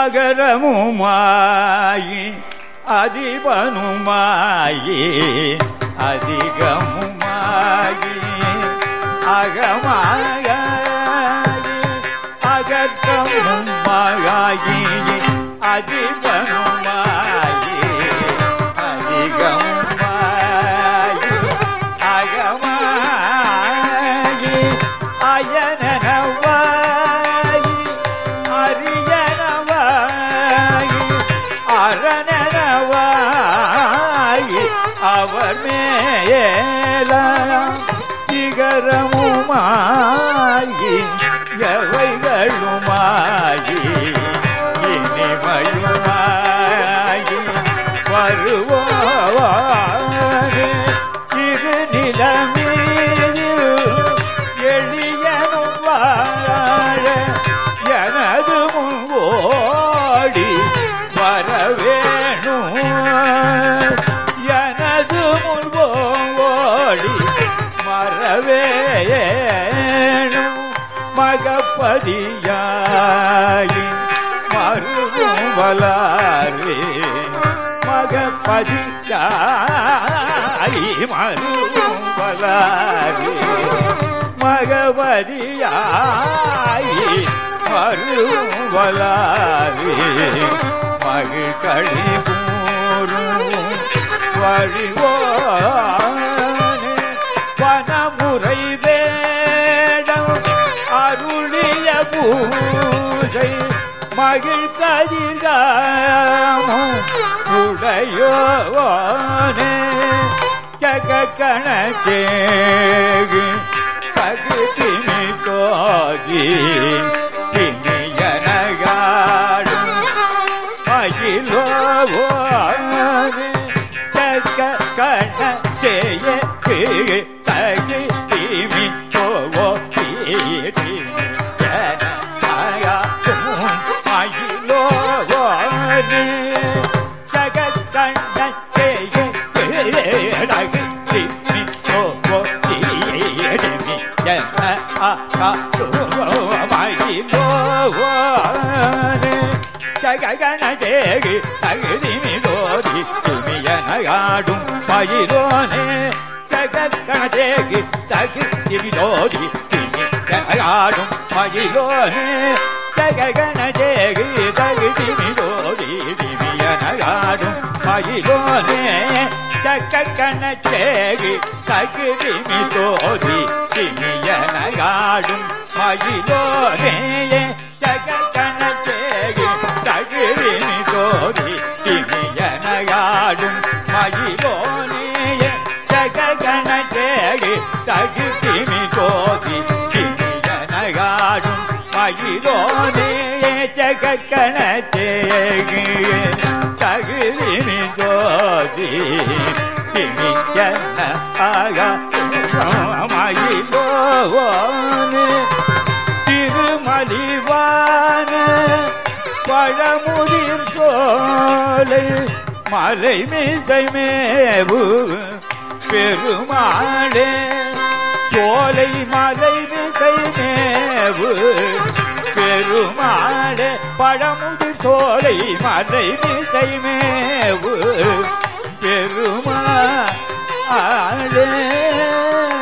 அகரமுமாயி அதிபனுமாயி அதிகமுமாயி அகமாயி அகற்றமுமாயி அதிபனுமாயி அதிகமுமாயி அகமாயி அயனவாயி அரியனவாயி அரணனவாயி அவர் மேலாம் திகரமுமாயி எவைகளுமாயி இனிமையுமாயி வருவோவாறு இரு நிலமீது எளியனும் வாழ எனது முன் ஓடி வரவேணும் எனது முன் ஓடி மறவேணும் மகப்பதியாயி மருவும் வளாரே மகப்பதியாயி மருவும் வளாரே மகவதியாயி மருவும் வளாரே மகிழ்கழி கூறும் வழிவோனே வனமுறை வேடம் அருளிய பூஜை மகிழ் கதிர்காமும் உடையோனே ஜகக்கணக்கேகு பகுதிமி தோதி திணியனகாடும் மயிலோவோனே ஜக கண செய்ய தகி திமி போவோ தீதி மயிலோவோனே ஜகக்கண்ண செய்ய தகி திமி போவோ தீதி ஜன ஆகா மயிலோவோனே ஜககண தேகு தகுதிமி தோதி துமியனகாடும் மயிலோனே ஜககண தேகு தகுதிமி தோதி துமியனகாடும் மயிலோனே ஜககண தேகு தகுதிமி தோதி துமியனகாடும் மயிலோனே ஜககண தேகு தகுதிமி தோதி துமியனகாடும் மயிலோனே ஜககண தேகு தகுதிமி தோதி திமியனகாடும் மயிலோனேய ஜககண தேகு தகுதிமி தோதி திமியனகாடும் மயிலோனேய ஜககண தேகு தகுதிமி தோதி திமியன ஆகா மயிலோனே திருமலிவான பழமுதிர் சோலை மலை மீசை மேவு பெருமாளே சோலை மலை மீசை மேவு பெருமாளே பழமுதிர் சோலை மலை மீசை மேவு பெருமாளே